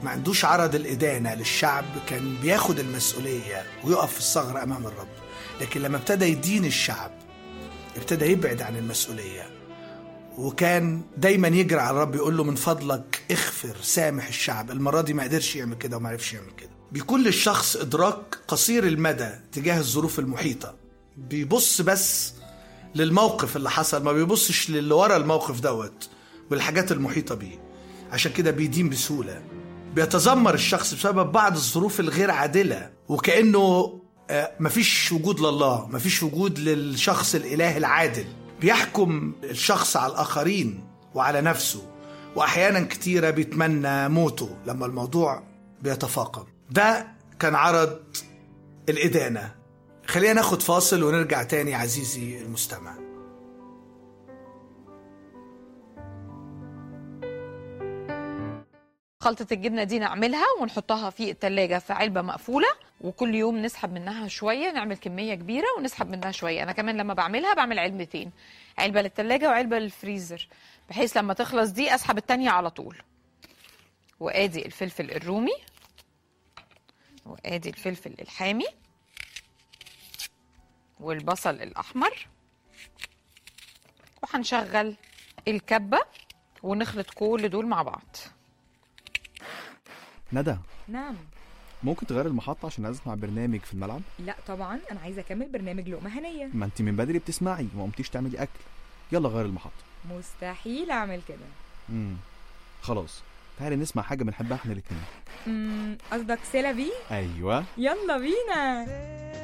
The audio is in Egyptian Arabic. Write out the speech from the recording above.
ما عندوش عرض الإدانة للشعب كان بياخد المسؤولية ويقف في الثغر أمام الرب لكن لما ابتدى يدين الشعب ابتدى يبعد عن المسؤولية وكان دايما يجري على الرب يقول له من فضلك اغفر سامح الشعب المرة دي ما قدرش يعمل كده وما عرفش يعمل كده بيكون للشخص إدراك قصير المدى تجاه الظروف المحيطة بيبص بس للموقف اللي حصل ما بيبصش للي ورا الموقف دوت والحاجات المحيطة بيه عشان كده بيدين بسهولة بيتذمر الشخص بسبب بعض الظروف الغير عادلة وكأنه آه، مفيش وجود لله مفيش وجود للشخص الإله العادل بيحكم الشخص على الآخرين وعلى نفسه وأحيانا كتيرة بيتمنى موته لما الموضوع بيتفاقم ده كان عرض الإدانة خلينا ناخد فاصل ونرجع تاني عزيزي المستمع خلطة الجبنة دي نعملها ونحطها في التلاجة في علبة مقفولة وكل يوم نسحب منها شوية نعمل كمية كبيرة ونسحب منها شوية أنا كمان لما بعملها بعمل علبتين علبة للتلاجة وعلبة للفريزر بحيث لما تخلص دي أسحب التانية على طول وآدي الفلفل الرومي وآدي الفلفل الحامي والبصل الأحمر وهنشغل الكبة ونخلط كل دول مع بعض ندى نعم ممكن تغير المحطة عشان عايز اسمع برنامج في الملعب لا طبعا انا عايزه اكمل برنامج لقمه هنيه ما انت من بدري بتسمعي وما قمتيش تعملي اكل يلا غير المحطة مستحيل اعمل كده امم خلاص تعالي نسمع حاجة بنحبها احنا الاتنين أمم، قصدك سيلا بي ايوه يلا بينا